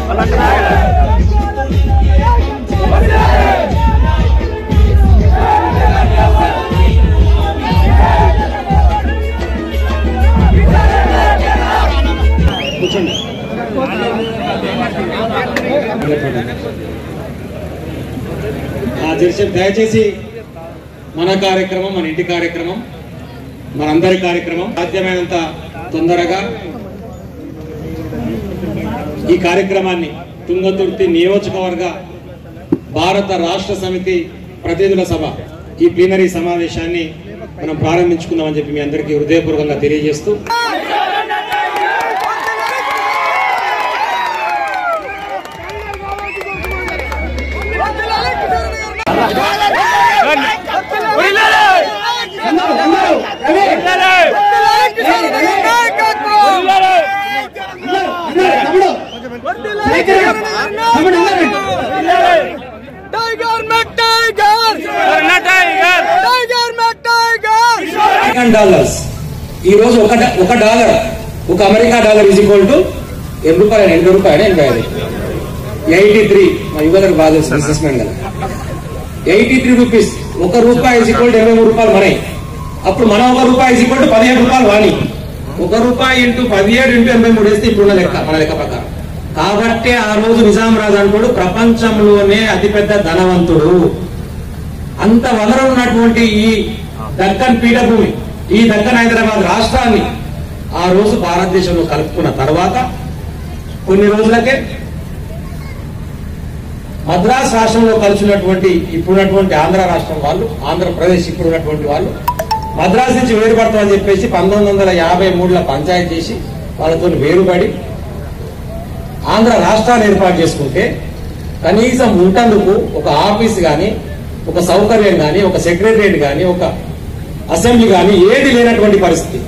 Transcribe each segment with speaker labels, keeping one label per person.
Speaker 1: కూర్చోండి ఆ జెర్సీ దయచేసి మన కార్యక్రమం మన ఇంటి కార్యక్రమం మనందరి కార్యక్రమం సాధ్యమైనంత తొందరగా ఈ కార్యక్రమాన్ని తుంగతుర్తి నియోజకవర్గ భారత రాష్ట్ర సమితి ప్రతినిధుల సభ ఈ ప్లీనరీ సమావేశాన్ని మనం ప్రారంభించుకుందామని చెప్పి మీ అందరికీ హృదయపూర్వకంగా తెలియజేస్తూ
Speaker 2: టైగర్ మెక్ టైగర్ టైగర్ మెక్ టైగర్
Speaker 1: అమెరికన్ డాలర్స్ ఈ రోజు ఒక డా- ఒక డాలర్ ఒక America dollar is equal to ఎన్ని రూపాయలు ఎనభై రూపాయలు ఎనభై ఐదు ఎయిటీ త్రీ మా యువతకు బాగా తెలుసు బిజినెస్ మ్యాన్ కదా ఎయిటీ త్రీ రూపీస్ ఒక రూపాయి ఈజ్ ఈక్వల్ టు ఎనభై మూడు రూపాయలు మనవి అప్పుడు మన ఒక రూపాయి ఈజ్ ఈక్వల్ టు పదిహేడు రూపాయలు వాణి ఒక రూపాయి ఇంటూ పదిహేడు ఇంటూ ఎనభై మూడు వేస్తే ఇప్పుడున్న లెక్క మన లెక్క ప్రకారం కాబట్టి ఆ రోజు నిజాం రాజు అంటాడు ప్రపంచంలోనే అతిపెద్ద ధనవంతుడు అంత వనరు ఉన్నటువంటి ఈ దక్కన్ పీఠభూమి ఈ దక్కన్ హైదరాబాద్ రాష్ట్రాన్ని ఆ రోజు భారతదేశంలో కలుపుకున్న తర్వాత కొన్ని రోజులకే మద్రాస్ రాష్ట్రంలో కలిసినటువంటి ఇప్పుడున్నటువంటి ఆంధ్ర రాష్ట్రం వాళ్ళు ఆంధ్రప్రదేశ్ ఇప్పుడున్నటువంటి వాళ్ళు మద్రాస్ నుంచి వేరుపడతామని చెప్పేసి పంతొమ్మిది వందల యాభై మూడులో పంచాయతీ చేసి వాళ్ళతో వేరుపడి ఆంధ్ర రాష్ట్రాన్ని ఏర్పాటు చేసుకుంటే కనీసం ఉంటందుకు ఒక ఆఫీస్ కానీ ఒక సౌకర్యం కానీ ఒక సెక్రటరియట్ కానీ ఒక అసెంబ్లీ కానీ ఏది లేనటువంటి పరిస్థితి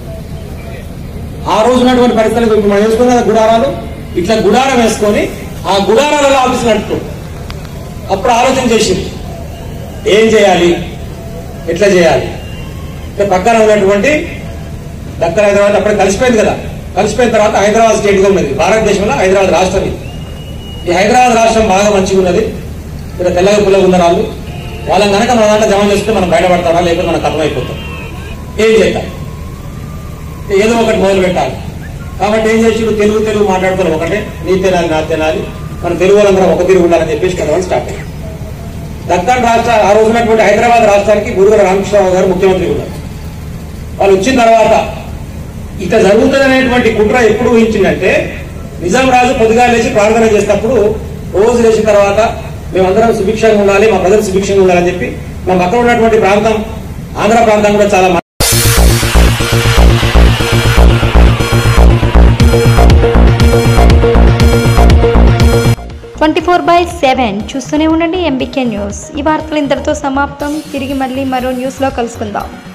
Speaker 1: ఆ రోజు ఉన్నటువంటి పరిస్థితులకు ఇప్పుడు మనం వేసుకున్న కదా గుడారాలు ఇట్లా గుడారం వేసుకొని ఆ గుడారాలలో ఆఫీస్ నడుపుతూ అప్పుడు ఆలోచన చేసింది ఏం చేయాలి ఎట్లా చేయాలి అంటే పక్కన ఉన్నటువంటి దక్కన హైదరాబాద్ అప్పుడే కలిసిపోయింది కదా కలిసిపోయిన తర్వాత హైదరాబాద్ స్టేట్ గా ఉన్నది భారతదేశంలో హైదరాబాద్ రాష్ట్రం ఇది ఈ హైదరాబాద్ రాష్ట్రం బాగా మంచిగా ఉన్నది ఇక్కడ తెల్లగా పుల్లగా ఉన్న వాళ్ళు వాళ్ళని కనుక మన దాంట్లో జమ చేస్తే మనం బయటపడతారా లేకపోతే మనకు అర్థమైపోతాం ఏం చేద్దాం ఏదో ఒకటి మొదలు పెట్టాలి కాబట్టి ఏం చేసి తెలుగు తెలుగు మాట్లాడుతారు ఒకటే నీ తినాలి నా తినాలి మన తెలుగు వాళ్ళందరం ఒక తిరుగు ఉండాలని చెప్పేసి కదవడం స్టార్ట్ అయ్యింది దక్కన్ రాష్ట్ర ఆ రోజు ఉన్నటువంటి హైదరాబాద్ రాష్ట్రానికి గురుగారు రామకృష్ణరావు గారు ముఖ్యమంత్రి ఉన్నారు వాళ్ళు వచ్చిన తర్వాత ఇక జరుగుతుందనేటువంటి కుట్ర ఎప్పుడు ఊహించిందంటే నిజాం రాజు పొద్దుగా లేచి ప్రార్థన చేసినప్పుడు రోజు లేచిన తర్వాత మేమందరం సుభిక్షంగా ఉండాలి మా ప్రజలు సుభిక్షంగా ఉండాలని చెప్పి మా పక్కన ఉన్నటువంటి ప్రాంతం ఆంధ్ర ప్రాంతం కూడా చాలా మ-
Speaker 3: ట్వంటీ ఫోర్ బై సెవెన్ చూస్తూనే ఉండండి ఎంబీకే న్యూస్ ఈ వార్తలు ఇంతటితో సమాప్తం తిరిగి మళ్ళీ మరో న్యూస్లో కలుసుకుందాం